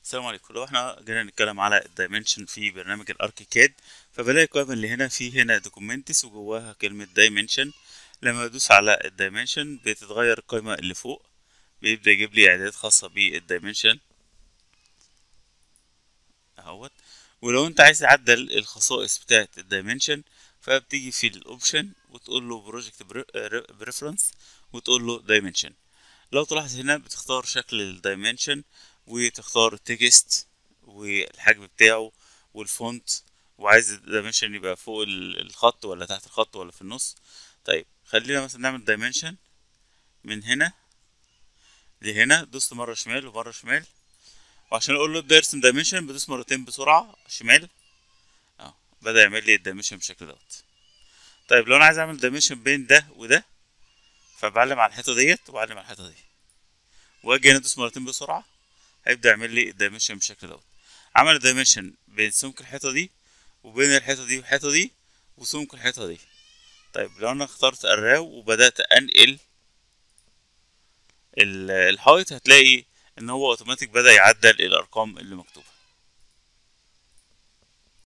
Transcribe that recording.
السلام عليكم لو احنا جينا نتكلم على الدايمنشن في برنامج الاركيكاد فبلاقي القائمة اللي هنا في هنا دوكيومنتس وجواها كلمة دايمنشن لما ادوس على الدايمنشن بتتغير القائمة اللي فوق بيبدأ يجيب لي اعدادات خاصة بالدايمنشن اهوت ولو انت عايز تعدل الخصائص بتاعة الدايمنشن فبتيجي في الاوبشن وتقول له بروجكت بريفرنس وتقول له دايمنشن لو تلاحظ هنا بتختار شكل الدايمنشن وتختار التكست والحجم بتاعه والفونت وعايز الدايمنشن يبقى فوق الخط ولا تحت الخط ولا في النص طيب خلينا مثلا نعمل دايمنشن من هنا لهنا دوست مرة شمال ومرة شمال وعشان اقول له ابدا ارسم دايمنشن بدوس مرتين بسرعة شمال اه بدأ يعمل لي الدايمنشن بالشكل دوت طيب لو انا عايز اعمل دايمنشن بين ده وده فبعلم على الحيطة ديت وبعلم على الحيطة دي واجي هنا ادوس مرتين بسرعة هيبدأ يعمل لي الدايمنشن بالشكل دوت عمل الدايمنشن بين سمك الحيطة دي وبين الحيطة دي والحيطة دي وسمك الحيطة دي طيب لو انا اخترت الراو وبدأت انقل الحائط هتلاقي ان هو اوتوماتيك بدأ يعدل الارقام اللي مكتوبة